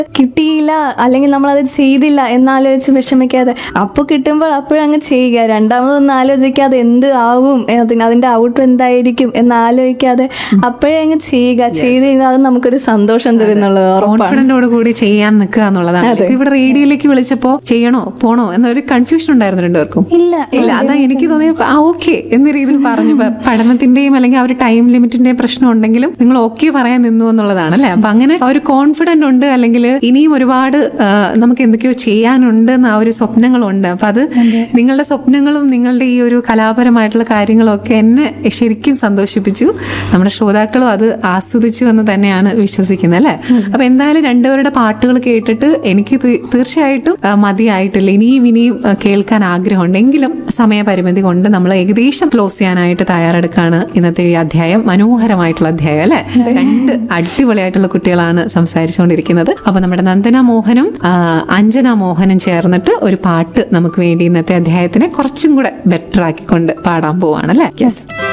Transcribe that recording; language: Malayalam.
കിട്ടിയില്ല അല്ലെങ്കിൽ നമ്മളത് ചെയ്തില്ല എന്നാലോചിച്ച് വിഷമിക്കാതെ അപ്പോൾ കിട്ടുമ്പോൾ അപ്പോഴങ്ങ് ചെയ്യുക രണ്ടാമതൊന്നും ആലോചിക്കാതെ എന്ത് ആവും അതിന് അതിന്റെ ഔട്ട് എന്തായിരിക്കും എന്ന് ആലോചിക്കാതെ അപ്പോഴേ അങ്ങ് ചെയ്യുക ചെയ്ത് കഴിഞ്ഞാൽ അത് നമുക്കൊരു സന്തോഷം തരുന്നുള്ളത് ഉറപ്പാണ് കോൺഫിഡന്റോട് കൂടി ചെയ്യാൻ നിൽക്കുക എന്നുള്ളതാണ് ഇപ്പൊ ഇവിടെ റേഡിയോയിലേക്ക് വിളിച്ചപ്പോ ചെയ്യണോ പോണോ എന്നൊരു കൺഫ്യൂഷൻ ഉണ്ടായിരുന്നു രണ്ടുപേർക്കും ഇല്ല ഇല്ല അതാ എനിക്ക് തോന്നിയ ആ ഓക്കെ എന്ന രീതിയിൽ പറഞ്ഞു ഇപ്പൊ പഠനത്തിന്റെയും അല്ലെങ്കിൽ ആ ഒരു ടൈം ലിമിറ്റിന്റെയും പ്രശ്നം ഉണ്ടെങ്കിലും നിങ്ങൾ ഓക്കെ പറയാൻ നിന്നു എന്നുള്ളതാണ് അല്ലെ അപ്പൊ അങ്ങനെ ആ ഒരു കോൺഫിഡന്റ് ഉണ്ട് അല്ലെങ്കിൽ ഇനിയും ഒരുപാട് ആ, നമുക്ക് എന്തൊക്കെയോ ചെയ്യാനുണ്ട് എന്ന ആ ഒരു സ്വപ്നങ്ങളുണ്ട് അപ്പൊ അത് നിങ്ങളുടെ സ്വപ്നങ്ങളും നിങ്ങളുടെ ഈ ഒരു കലാപരമായിട്ടുള്ള കാര്യങ്ങളും ഒക്കെ എന്നെ ശരിക്കും സന്തോഷിപ്പിച്ചു നമ്മുടെ ശ്രോതാക്കളും അത് ആസ്വദിച്ചു എന്ന് തന്നെയാണ് വിശ്വസിക്കുന്നത് അല്ലെ അപ്പൊ എന്തായാലും രണ്ടുപേരുടെ പാട്ടുകൾ കേട്ടിട്ട് എനിക്ക് തീ- തീർച്ചയായിട്ടും ആ, മതിയായിട്ടില്ല ഇനിയും ഇനിയും ആ, കേൾക്കാൻ ആഗ്രഹമുണ്ട് എങ്കിലും സമയപരിമിതി കൊണ്ട് നമ്മൾ ഏകദേശം ക്ലോസ് ചെയ്യാനായിട്ട് തയ്യാറെടുക്കാണ് ഇന്നത്തെ ഈ അധ്യായം മനോഹരമായിട്ടുള്ള അധ്യായം അല്ലെ രണ്ട് അടിപൊളിയായിട്ടുള്ള കുട്ടികളാണ് സംസാരിച്ചുകൊണ്ടിരിക്കുന്നത് അപ്പൊ നമ്മുടെ നന്ദന മോഹനും ആ, അഞ്ജന മോഹനും ചേർന്നിട്ട് ഒരു പാട്ട് നമുക്ക് വേണ്ടി ഇന്നത്തെ അധ്യായത്തിനെ കുറച്ചും കൂടെ ബെറ്റർ ആക്കിക്കൊണ്ട് പാടാൻ പോവാണ് അല്ലെ യെസ്